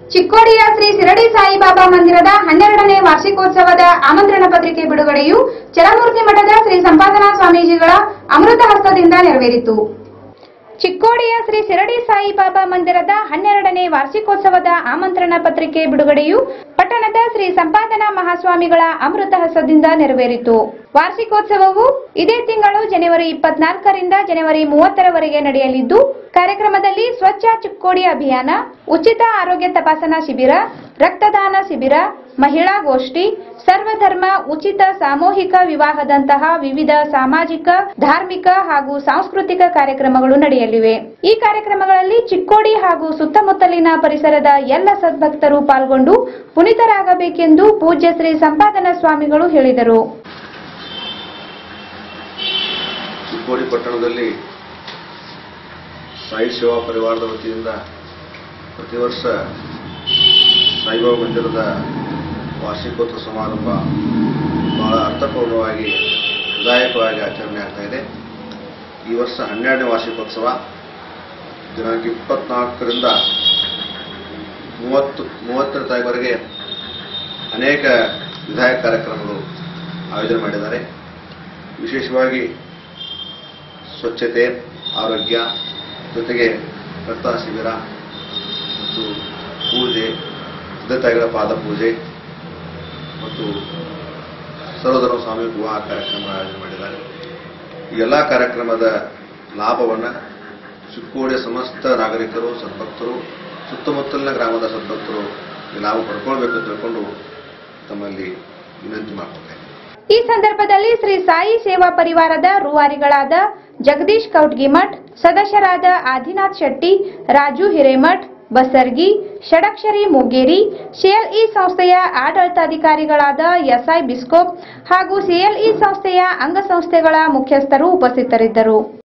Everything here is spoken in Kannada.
ಚಿಕ್ಕೋಡಿಯ ಶ್ರೀ ಶಿರಡಿ ಸಾಯಿಬಾಬಾ ಮಂದಿರದ ಹನ್ನೆರಡನೇ ವಾರ್ಷಿಕೋತ್ಸವದ ಆಮಂತ್ರಣ ಪತ್ರಿಕೆ ಬಿಡುಗಡೆಯು ಚಲಮೂರ್ತಿ ಮಠದ ಶ್ರೀ ಸಂಪಾದನಾ ಸ್ವಾಮೀಜಿಗಳ ಅಮೃತ ಹಸ್ತದಿಂದ ನೆರವೇರಿತು ಚಿಕ್ಕೋಡಿಯ ಶ್ರೀ ಶಿರಡಿ ಸಾಯಿಬಾಬಾ ಮಂದಿರದ ಹನ್ನೆರಡನೇ ವಾರ್ಷಿಕೋತ್ಸವದ ಆಮಂತ್ರಣ ಪತ್ರಿಕೆ ಬಿಡುಗಡೆಯು ಪಟ್ಟಣದ ಶ್ರೀ ಸಂಪಾದನಾ ಮಹಾಸ್ವಾಮಿಗಳ ಅಮೃತ ಹಸ್ತದಿಂದ ನೆರವೇರಿತು ವಾರ್ಷಿಕೋತ್ಸವವು ಇದೇ ತಿಂಗಳು ಜನವರಿ ಇಪ್ಪತ್ನಾಲ್ಕರಿಂದ ಜನವರಿ ಮೂವತ್ತರವರೆಗೆ ನಡೆಯಲಿದ್ದು ಕಾರ್ಯಕ್ರಮದಲ್ಲಿ ಸ್ವಚ್ಛ ಚಿಕ್ಕೋಡಿ ಅಭಿಯಾನ ಉಚಿತ ಆರೋಗ್ಯ ತಪಾಸಣಾ ಶಿಬಿರ ರಕ್ತದಾನ ಶಿಬಿರ ಮಹಿಳಾ ಗೋಷ್ಠಿ ಸರ್ವಧರ್ಮ ಉಚಿತ ಸಾಮೂಹಿಕ ವಿವಾಹದಂತಹ ವಿವಿಧ ಸಾಮಾಜಿಕ ಧಾರ್ಮಿಕ ಹಾಗೂ ಸಾಂಸ್ಕೃತಿಕ ಕಾರ್ಯಕ್ರಮಗಳು ನಡೆಯಲಿವೆ ಈ ಕಾರ್ಯಕ್ರಮಗಳಲ್ಲಿ ಚಿಕ್ಕೋಡಿ ಹಾಗೂ ಸುತ್ತಮುತ್ತಲಿನ ಪರಿಸರದ ಎಲ್ಲ ಸದ್ಭಕ್ತರು ಪಾಲ್ಗೊಂಡು ಪುನೀತರಾಗಬೇಕೆಂದು ಪೂಜ್ಯ ಶ್ರೀ ಸಂಪಾದನಾ ಸ್ವಾಮಿಗಳು ಹೇಳಿದರು ಚಿಕ್ಕೋಡಿ ಪಟ್ಟಣದಲ್ಲಿ ಸಾಯಿ ಸೇವಾ ಪರಿವಾರದ ವತಿಯಿಂದ ಪ್ರತಿ ವರ್ಷ ಸಾಯಿಬಾಬಾ ಮಂದಿರದ ವಾರ್ಷಿಕೋತ್ಸವ ಸಮಾರಂಭ ಬಹಳ ಅರ್ಥಪೂರ್ಣವಾಗಿ ವಿಧಾಯಕವಾಗಿ ಆಚರಣೆ ಆಗ್ತಾ ಇದೆ ಈ ವರ್ಷ ಹನ್ನೆರಡನೇ ವಾರ್ಷಿಕೋತ್ಸವ ದಿನಾಂಕ ಇಪ್ಪತ್ನಾಲ್ಕರಿಂದ ಮೂವತ್ತು ಮೂವತ್ತರ ತಾರೀಕುವರೆಗೆ ಅನೇಕ ವಿಧಾಯಕ ಕಾರ್ಯಕ್ರಮಗಳು ಆಯೋಜನೆ ಮಾಡಿದ್ದಾರೆ ವಿಶೇಷವಾಗಿ ಸ್ವಚ್ಛತೆ ಆರೋಗ್ಯ ಜೊತೆಗೆ ರಕ್ತ ಶಿಬಿರ ಮತ್ತು ಪೂಜೆ ತಂದೆ ಪಾದ ಪೂಜೆ ಮತ್ತು ಸರ್ವಧರ್ಮ ಸ್ವಾಮಿ ವಿವಾಹ ಕಾರ್ಯಕ್ರಮ ಆಯೋಜನೆ ಮಾಡಿದ್ದಾರೆ ಈ ಎಲ್ಲ ಕಾರ್ಯಕ್ರಮದ ಲಾಭವನ್ನು ಚಿಕ್ಕೋಡಿಯ ಸಮಸ್ತ ನಾಗರಿಕರು ಸದ್ಭಕ್ತರು ಸುತ್ತಮುತ್ತಲಿನ ಗ್ರಾಮದ ಸದ್ಭಕ್ತರು ಈ ಲಾಭ ಪಡ್ಕೊಳ್ಬೇಕು ಅಂತ ತಿಳ್ಕೊಂಡು ತಮ್ಮಲ್ಲಿ ವಿನಂತಿ ಮಾಡ್ಕೊಳ್ತೇನೆ ಈ ಸಂದರ್ಭದಲ್ಲಿ ಶ್ರೀ ಸಾಯಿ ಸೇವಾ ಪರಿವಾರದ ರೂವಾರಿಗಳಾದ ಜಗದೀಶ್ ಕೌಟ್ಗಿಮಠ್ ಸದಸ್ಯರಾದ ಆದಿನಾಥ್ ಶೆಟ್ಟಿ ರಾಜು ಹಿರೇಮಠ್ ಬಸರ್ಗಿ ಷಡಕ್ಷರಿ ಮೂಗೇರಿ ಸಿಎಲ್ಇ ಸಂಸ್ಥೆಯ ಆಡಳಿತಾಧಿಕಾರಿಗಳಾದ ಎಸ್ಐ ಬಿಸ್ಕೋಪ್ ಹಾಗೂ ಸಿಎಲ್ಇ ಸಂಸ್ಥೆಯ ಅಂಗಸಂಸ್ಥೆಗಳ ಮುಖ್ಯಸ್ಥರು ಉಪಸ್ಥಿತರಿದ್ದರು